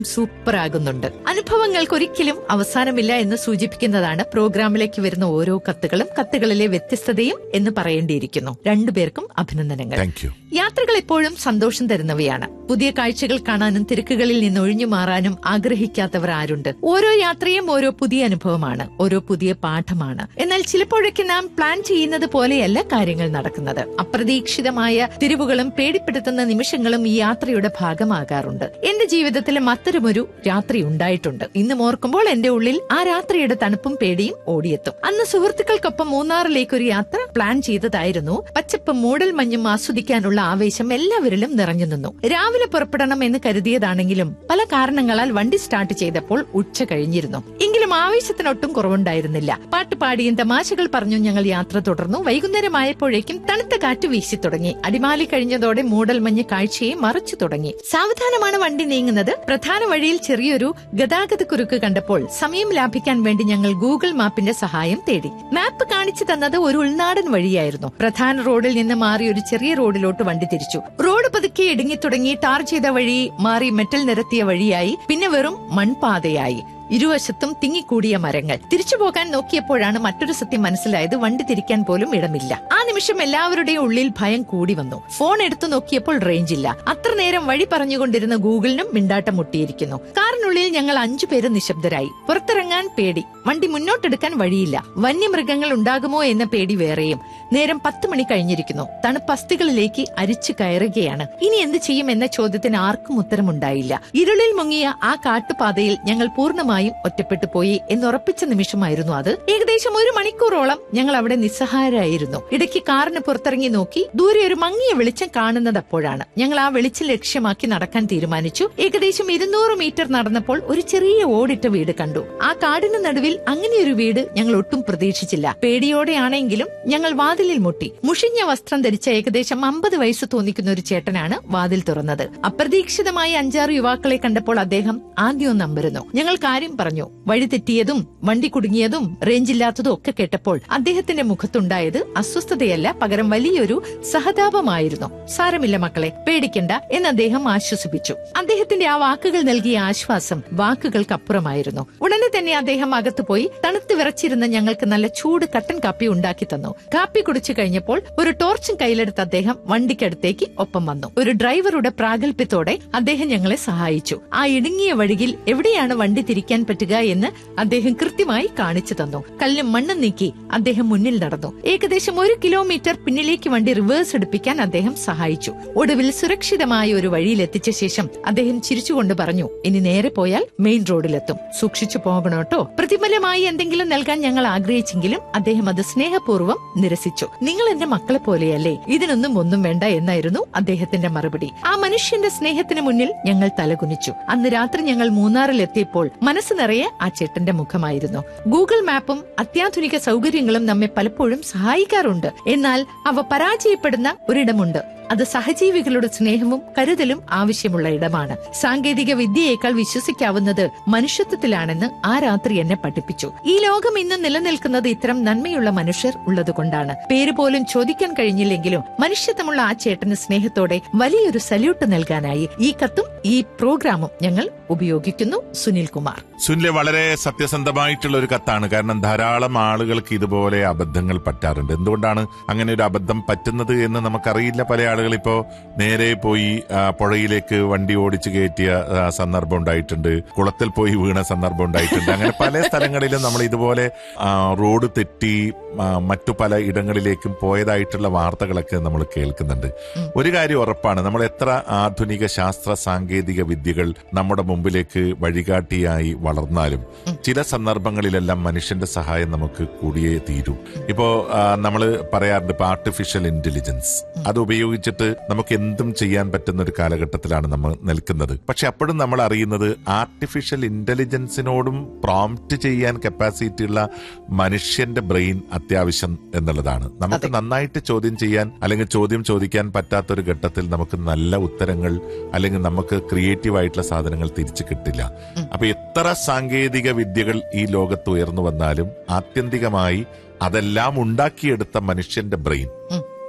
super ആകുന്നുണ്ട് അനുഭവങ്ങൾക്ക് ഒരിക്കലും അവസാനമില്ല എന്ന് സൂചിപ്പിക്കുന്നതാണ് പ്രോഗ്രാമിലേക്ക് വരുന്ന ഓരോ കത്തുകളും കത്തുകളിലെ വ്യത്യസ്തതയും എന്ന് പറയേണ്ടിയിരിക്കുന്നു രണ്ടുപേർക്കും അഭിനന്ദനങ്ങൾ താങ്ക് യു യാത്രകൾ എപ്പോഴും സന്തോഷം തരുന്നവയാണ് പുതിയ കാഴ്ചകൾ കാണാനും തിരക്കുകളിൽ നിന്ന് ഒഴിഞ്ഞു മാറാനും ആഗ്രഹിക്കാത്തവർ ആരുണ്ട് ഓരോ യാത്രയും ഓരോ പുതിയ അനുഭവമാണ് ഓരോ പുതിയ പാഠമാണ് എന്നാൽ ചിലപ്പോഴൊക്കെ നാം പ്ലാൻ ചെയ്യുന്നത് പോലെയല്ല കാര്യങ്ങൾ നടക്കുന്നത് അപ്രതീക്ഷിതമായ തിരിവുകളും പേടിപ്പെടുത്തുന്ന നിമിഷങ്ങളും ഈ യാത്രയുടെ ഭാഗമാകാറുണ്ട് എന്റെ ജീവിതത്തിൽ അത്തരമൊരു രാത്രി ഉണ്ടായിട്ടുണ്ട് ഇന്ന് ഓർക്കുമ്പോൾ എന്റെ ഉള്ളിൽ ആ രാത്രിയുടെ തണുപ്പും പേടിയും ഓടിയെത്തും അന്ന് സുഹൃത്തുക്കൾക്കൊപ്പം മൂന്നാറിലേക്ക് ഒരു യാത്ര പ്ലാൻ ചെയ്തതായിരുന്നു പച്ചപ്പും മൂടൽ മഞ്ഞും ആസ്വദിക്കാനുള്ള ആവേശം എല്ലാവരിലും നിറഞ്ഞു നിന്നു രാവിലെ പുറപ്പെടണം എന്ന് കരുതിയതാണെങ്കിലും പല കാരണങ്ങളാൽ വണ്ടി സ്റ്റാർട്ട് ചെയ്തപ്പോൾ ഉച്ച കഴിഞ്ഞിരുന്നു എങ്കിലും ആവേശത്തിനൊട്ടും കുറവുണ്ടായിരുന്നില്ല പാട്ട് പാടിയും തമാശകൾ പറഞ്ഞും ഞങ്ങൾ യാത്ര തുടർന്നു വൈകുന്നേരമായപ്പോഴേക്കും തണുത്ത കാറ്റ് വീശി തുടങ്ങി അടിമാലി കഴിഞ്ഞതോടെ മൂടൽമഞ്ഞ് കാഴ്ചയെ മറച്ചു തുടങ്ങി സാവധാനമാണ് വണ്ടി നീങ്ങുന്നത് പ്രധാന വഴിയിൽ ചെറിയൊരു ഗതാഗത കുരുക്ക് കണ്ടപ്പോൾ സമയം ലാഭിക്കാൻ വേണ്ടി ഞങ്ങൾ ഗൂഗിൾ മാപ്പിന്റെ സഹായം തേടി മാപ്പ് കാണിച്ചു തന്നത് ഒരു ഉൾനാടൻ വഴിയായിരുന്നു പ്രധാന റോഡിൽ നിന്ന് മാറി ഒരു ചെറിയ റോഡിലോട്ട് വണ്ടി തിരിച്ചു റോഡ് പതുക്കെ ഇടുങ്ങി തുടങ്ങി ടാർ ചെയ്ത വഴി മാറി മെറ്റൽ നിരത്തിയ വഴിയായി പിന്നെ വെറും മൺപാതയായി ഇരുവശത്തും തിങ്ങിക്കൂടിയ മരങ്ങൾ തിരിച്ചു പോകാൻ നോക്കിയപ്പോഴാണ് മറ്റൊരു സത്യം മനസ്സിലായത് വണ്ടി തിരിക്കാൻ പോലും ഇടമില്ല ആ നിമിഷം എല്ലാവരുടെയും ഉള്ളിൽ ഭയം കൂടി വന്നു ഫോൺ എടുത്തു നോക്കിയപ്പോൾ റേഞ്ച് ഇല്ല അത്ര നേരം വഴി പറഞ്ഞുകൊണ്ടിരുന്ന ഗൂഗിളിനും മിണ്ടാട്ടം മുട്ടിയിരിക്കുന്നു കാറിനുള്ളിൽ ഞങ്ങൾ അഞ്ചു പേര് നിശബ്ദരായി പുറത്തിറങ്ങാൻ പേടി വണ്ടി മുന്നോട്ടെടുക്കാൻ വഴിയില്ല വന്യമൃഗങ്ങൾ ഉണ്ടാകുമോ എന്ന പേടി വേറെയും നേരം പത്ത് മണി കഴിഞ്ഞിരിക്കുന്നു തണുപ്പ് അസ്ഥികളിലേക്ക് അരിച്ചു കയറുകയാണ് ഇനി എന്ത് ചെയ്യും എന്ന ചോദ്യത്തിന് ആർക്കും ഉത്തരമുണ്ടായില്ല ഇരുളിൽ മുങ്ങിയ ആ കാട്ടുപാതയിൽ ഞങ്ങൾ പൂർണ്ണമായും ഒറ്റപ്പെട്ടു പോയി എന്നുറപ്പിച്ച നിമിഷമായിരുന്നു അത് ഏകദേശം ഒരു മണിക്കൂറോളം ഞങ്ങൾ അവിടെ നിസ്സഹായരായിരുന്നു ഇടയ്ക്ക് കാറിന് പുറത്തിറങ്ങി നോക്കി ദൂരെ ഒരു മങ്ങിയ വെളിച്ചം കാണുന്നത് അപ്പോഴാണ് ഞങ്ങൾ ആ വെളിച്ചം ലക്ഷ്യമാക്കി നടക്കാൻ തീരുമാനിച്ചു ഏകദേശം ഇരുന്നൂറ് മീറ്റർ നടന്നപ്പോൾ ഒരു ചെറിയ ഓടിട്ട വീട് കണ്ടു ആ കാടിന് നടുവിൽ അങ്ങനെയൊരു വീട് ഞങ്ങൾ ഒട്ടും പ്രതീക്ഷിച്ചില്ല പേടിയോടെയാണെങ്കിലും ഞങ്ങൾ വാതിലിൽ മുട്ടി മുഷിഞ്ഞ വസ്ത്രം ധരിച്ച ഏകദേശം അമ്പത് വയസ്സ് തോന്നിക്കുന്ന ഒരു ചേട്ടനാണ് വാതിൽ തുറന്നത് അപ്രതീക്ഷിതമായി അഞ്ചാറ് യുവാക്കളെ കണ്ടപ്പോൾ അദ്ദേഹം ആദ്യം നമ്പരുന്നു ഞങ്ങൾ കാര്യം പറഞ്ഞു വഴി തെറ്റിയതും വണ്ടി കുടുങ്ങിയതും റേഞ്ച് ഇല്ലാത്തതും ഒക്കെ കേട്ടപ്പോൾ അദ്ദേഹത്തിന്റെ മുഖത്തുണ്ടായത് അസ്വസ്ഥതയല്ല പകരം വലിയൊരു സഹതാപമായിരുന്നു സാരമില്ല മക്കളെ പേടിക്കണ്ട എന്ന് അദ്ദേഹം ആശ്വസിപ്പിച്ചു അദ്ദേഹത്തിന്റെ ആ വാക്കുകൾ നൽകിയ ആശ്വാസം വാക്കുകൾക്കപ്പുറമായിരുന്നു ഉടനെ തന്നെ അദ്ദേഹം അകത്തു പോയി തണുത്ത് വിറച്ചിരുന്ന ഞങ്ങൾക്ക് നല്ല ചൂട് കട്ടൻ കാപ്പി ഉണ്ടാക്കി തന്നു കാപ്പി കുടിച്ചു കഴിഞ്ഞപ്പോൾ ഒരു ടോർച്ചും കയ്യിലെടുത്ത് അദ്ദേഹം വണ്ടിക്കടുത്തേക്ക് ഒപ്പം വന്നു ഒരു ഡ്രൈവറുടെ പ്രാഗൽഭ്യത്തോടെ അദ്ദേഹം ഞങ്ങളെ സഹായിച്ചു ആ ഇടുങ്ങിയ വഴിയിൽ എവിടെയാണ് വണ്ടി തിരിക്കാൻ പറ്റുക എന്ന് അദ്ദേഹം കൃത്യമായി കാണിച്ചു തന്നു കല്ലും മണ്ണും നീക്കി അദ്ദേഹം മുന്നിൽ നടന്നു ഏകദേശം ഒരു കിലോമീറ്റർ പിന്നിലേക്ക് വണ്ടി റിവേഴ്സ് എടുപ്പിക്കാൻ അദ്ദേഹം സഹായിച്ചു ഒടുവിൽ സുരക്ഷിതമായ ഒരു വഴിയിൽ എത്തിച്ച ശേഷം അദ്ദേഹം ചിരിച്ചുകൊണ്ട് പറഞ്ഞു ഇനി നേരെ പോയാൽ മെയിൻ റോഡിലെത്തും സൂക്ഷിച്ചു പോകണോട്ടോ പ്രതിഫലമായി എന്തെങ്കിലും നൽകാൻ ഞങ്ങൾ ആഗ്രഹിച്ചെങ്കിലും അദ്ദേഹം അത് സ്നേഹപൂർവ്വം നിരസിച്ചു നിങ്ങൾ എന്റെ മക്കളെ പോലെയല്ലേ ഇതിനൊന്നും ഒന്നും വേണ്ട എന്നായിരുന്നു അദ്ദേഹത്തിന്റെ മറുപടി ആ മനുഷ്യന്റെ സ്നേഹത്തിന് മുന്നിൽ ഞങ്ങൾ തലകുനിച്ചു അന്ന് രാത്രി ഞങ്ങൾ മൂന്നാറിൽ എത്തിയപ്പോൾ മനസ്സ് നിറയെ ആ ചേട്ടന്റെ മുഖമായിരുന്നു ഗൂഗിൾ മാപ്പും അത്യാധുനിക സൗകര്യങ്ങളും നമ്മെ പലപ്പോഴും സഹായിക്കാറുണ്ട് എന്നാൽ അവ പരാജയപ്പെടുന്ന ഒരിടമുണ്ട് അത് സഹജീവികളുടെ സ്നേഹവും കരുതലും ആവശ്യമുള്ള ഇടമാണ് സാങ്കേതിക വിദ്യയേക്കാൾ വിശ്വസിക്കാവുന്നത് മനുഷ്യത്വത്തിലാണെന്ന് ആ രാത്രി എന്നെ പഠിപ്പിച്ചു ഈ ലോകം ഇന്ന് നിലനിൽക്കുന്നത് ഇത്തരം നന്മയുള്ള മനുഷ്യർ ഉള്ളതുകൊണ്ടാണ് പേര് പോലും ചോദിക്കാൻ കഴിഞ്ഞില്ലെങ്കിലും മനുഷ്യത്വമുള്ള ആ ചേട്ടന് സ്നേഹത്തോടെ വലിയൊരു സല്യൂട്ട് നൽകാനായി ഈ കത്തും ഈ പ്രോഗ്രാമും ഞങ്ങൾ ഉപയോഗിക്കുന്നു സുനിൽ കുമാർ സുനിലെ വളരെ സത്യസന്ധമായിട്ടുള്ള ഒരു കത്താണ് കാരണം ധാരാളം ആളുകൾക്ക് ഇതുപോലെ അബദ്ധങ്ങൾ പറ്റാറുണ്ട് എന്തുകൊണ്ടാണ് അങ്ങനെ ഒരു അബദ്ധം പറ്റുന്നത് എന്ന് നമുക്കറിയില്ല പല ആളുകൾ ഇപ്പോ നേരെ പോയി ആ, പുഴയിലേക്ക് വണ്ടി ഓടിച്ചു കയറ്റിയ ആ, സന്ദർഭം ഉണ്ടായിട്ടുണ്ട് കുളത്തിൽ പോയി വീണ സന്ദർഭം ഉണ്ടായിട്ടുണ്ട് അങ്ങനെ പല സ്ഥലങ്ങളിലും നമ്മൾ ഇതുപോലെ ആ, റോഡ് തെറ്റി ആ, മറ്റു പല ഇടങ്ങളിലേക്കും പോയതായിട്ടുള്ള വാർത്തകളൊക്കെ നമ്മൾ കേൾക്കുന്നുണ്ട് ഒരു കാര്യം ഉറപ്പാണ് നമ്മൾ എത്ര ആധുനിക ശാസ്ത്ര സാങ്കേതിക വിദ്യകൾ നമ്മുടെ മുമ്പിലേക്ക് വഴികാട്ടിയായി വളർന്നാലും ചില സന്ദർഭങ്ങളിലെല്ലാം മനുഷ്യന്റെ സഹായം നമുക്ക് കൂടിയേ തീരൂ ഇപ്പോ നമ്മൾ പറയാറുണ്ട് ഇപ്പൊ ആർട്ടിഫിഷ്യൽ ഇന്റലിജൻസ് അത് ഉപയോഗിച്ചിട്ട് നമുക്ക് എന്തും ചെയ്യാൻ പറ്റുന്ന ഒരു കാലഘട്ടത്തിലാണ് നമ്മൾ നിൽക്കുന്നത് പക്ഷെ അപ്പോഴും നമ്മൾ അറിയുന്നത് ആർട്ടിഫിഷ്യൽ ഇന്റലിജൻസിനോടും പ്രോംപ്റ്റ് ചെയ്യാൻ കപ്പാസിറ്റി ഉള്ള മനുഷ്യന്റെ ബ്രെയിൻ അത്യാവശ്യം എന്നുള്ളതാണ് നമുക്ക് നന്നായിട്ട് ചോദ്യം ചെയ്യാൻ അല്ലെങ്കിൽ ചോദ്യം ചോദിക്കാൻ പറ്റാത്ത ഒരു ഘട്ടത്തിൽ നമുക്ക് നല്ല ഉത്തരങ്ങൾ അല്ലെങ്കിൽ നമുക്ക് ക്രിയേറ്റീവ് ആയിട്ടുള്ള സാധനങ്ങൾ തിരിച്ചു കിട്ടില്ല അപ്പൊ എത്ര സാങ്കേതിക വിദ്യകൾ ഈ ലോകത്ത് ഉയർന്നു വന്നാലും ആത്യന്തികമായി അതെല്ലാം ഉണ്ടാക്കിയെടുത്ത മനുഷ്യന്റെ ബ്രെയിൻ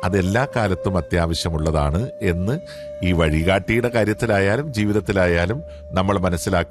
അത് എല്ലാ കാലത്തും അത്യാവശ്യമുള്ളതാണ് എന്ന് ഈ വഴികാട്ടിയുടെ കാര്യത്തിലായാലും ജീവിതത്തിലായാലും നമ്മൾ മനസ്സിലാക്കി